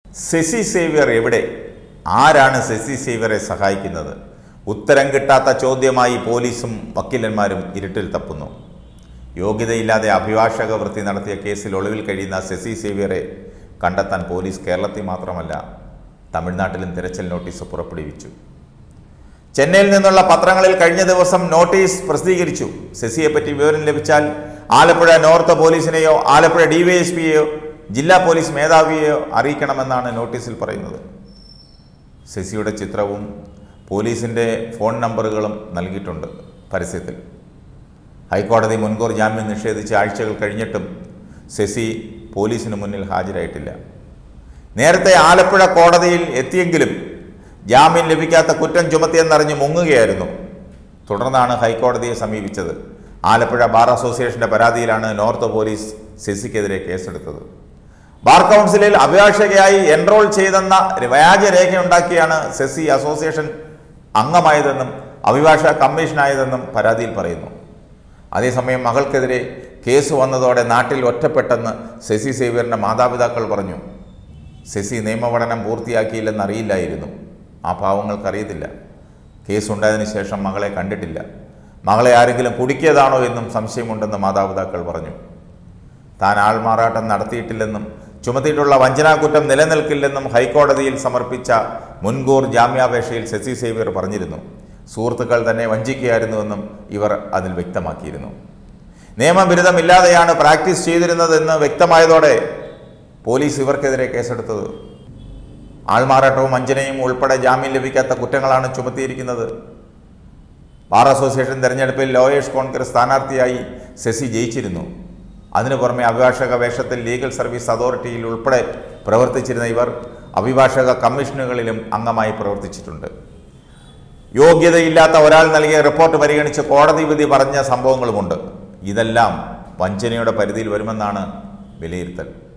സെസി Xavier എവിടെ ആരാണ് സെസി സേവ്യറെ സഹായിക്കുന്നത് ഉത്തരം കിട്ടാത്ത ചോദ്യമായി പോലീസും വക്കീലന്മാരും ഇരുട്ടിൽ തപ്പുന്നു യോഗ്യതയില്ലാതെ അഭിഭാഷക വൃത്തി നടത്തിയ കേസിൽ ഒളിവിൽ കഴിയുന്ന സെസി സേവ്യറെ കണ്ടെത്താൻ പോലീസ് കേരളത്തിൽ മാത്രമല്ല തമിഴ്നാട്ടിലും തിരച്ചിൽ നോട്ടീസ് പുറപ്പെടുവിച്ചു ചെന്നൈയിൽ നിന്നുള്ള പത്രങ്ങളിൽ കഴിഞ്ഞ ദിവസം നോട്ടീസ് പ്രസിദ്ധീകരിച്ചു ശശിയെപ്പറ്റി വിവരം ലഭിച്ചാൽ ആലപ്പുഴ നോർത്ത് പോലീസിനെയോ ആലപ്പുഴ ഡിവൈഎസ്പിയെയോ ജില്ലാ പോലീസ് മേധാവിയെയോ അറിയിക്കണമെന്നാണ് നോട്ടീസിൽ പറയുന്നത് ശശിയുടെ ചിത്രവും പോലീസിൻ്റെ ഫോൺ നമ്പറുകളും നൽകിയിട്ടുണ്ട് പരസ്യത്തിൽ ഹൈക്കോടതി മുൻകൂർ ജാമ്യം നിഷേധിച്ച് ആഴ്ചകൾ കഴിഞ്ഞിട്ടും ശശി പോലീസിന് മുന്നിൽ ഹാജരായിട്ടില്ല നേരത്തെ ആലപ്പുഴ കോടതിയിൽ എത്തിയെങ്കിലും ജാമ്യം ലഭിക്കാത്ത കുറ്റം ചുമത്തിയെന്നറിഞ്ഞ് മുങ്ങുകയായിരുന്നു തുടർന്നാണ് ഹൈക്കോടതിയെ സമീപിച്ചത് ആലപ്പുഴ ബാർ അസോസിയേഷന്റെ പരാതിയിലാണ് നോർത്ത് പോലീസ് ശശിക്കെതിരെ കേസെടുത്തത് ബാർ കൗൺസിലിൽ അഭിഭാഷകയായി എൻറോൾ ചെയ്തെന്ന വ്യാജരേഖയുണ്ടാക്കിയാണ് ശശി അസോസിയേഷൻ അംഗമായതെന്നും അഭിഭാഷക കമ്മീഷനായതെന്നും പരാതിയിൽ പറയുന്നു അതേസമയം മകൾക്കെതിരെ കേസ് വന്നതോടെ നാട്ടിൽ ഒറ്റപ്പെട്ടെന്ന് ശശി സേവ്യറിൻ്റെ മാതാപിതാക്കൾ പറഞ്ഞു ശശി നിയമപഠനം പൂർത്തിയാക്കിയില്ലെന്ന് അറിയില്ലായിരുന്നു ആ പാവങ്ങൾക്കറിയത്തില്ല കേസുണ്ടായതിനു ശേഷം മകളെ കണ്ടിട്ടില്ല മകളെ ആരെങ്കിലും കുടുക്കിയതാണോ എന്നും സംശയമുണ്ടെന്ന് മാതാപിതാക്കൾ പറഞ്ഞു താൻ ആൾമാറാട്ടം നടത്തിയിട്ടില്ലെന്നും ചുമത്തിയിട്ടുള്ള വഞ്ചനാകുറ്റം നിലനിൽക്കില്ലെന്നും ഹൈക്കോടതിയിൽ സമർപ്പിച്ച മുൻകൂർ ജാമ്യാപേക്ഷയിൽ ശശി സേവ്യർ പറഞ്ഞിരുന്നു സുഹൃത്തുക്കൾ തന്നെ വഞ്ചിക്കുകയായിരുന്നുവെന്നും ഇവർ അതിൽ വ്യക്തമാക്കിയിരുന്നു നിയമബിരുദമില്ലാതെയാണ് പ്രാക്ടീസ് ചെയ്തിരുന്നതെന്ന് വ്യക്തമായതോടെ പോലീസ് ഇവർക്കെതിരെ കേസെടുത്തത് ആൾമാറാട്ടവും വഞ്ചനയും ഉൾപ്പെടെ ജാമ്യം ലഭിക്കാത്ത കുറ്റങ്ങളാണ് ചുമത്തിയിരിക്കുന്നത് ബാർ അസോസിയേഷൻ തെരഞ്ഞെടുപ്പിൽ ലോയേഴ്സ് കോൺഗ്രസ് സ്ഥാനാർത്ഥിയായി ശശി ജയിച്ചിരുന്നു അതിനു പുറമെ അഭിഭാഷക വേഷത്തിൽ ലീഗൽ സർവീസ് അതോറിറ്റിയിൽ ഉൾപ്പെടെ പ്രവർത്തിച്ചിരുന്ന ഇവർ അഭിഭാഷക കമ്മീഷനുകളിലും അംഗമായി പ്രവർത്തിച്ചിട്ടുണ്ട് യോഗ്യതയില്ലാത്ത ഒരാൾ നൽകിയ റിപ്പോർട്ട് പരിഗണിച്ച് കോടതി വിധി പറഞ്ഞ സംഭവങ്ങളുമുണ്ട് ഇതെല്ലാം വഞ്ചനയുടെ പരിധിയിൽ വരുമെന്നാണ് വിലയിരുത്തൽ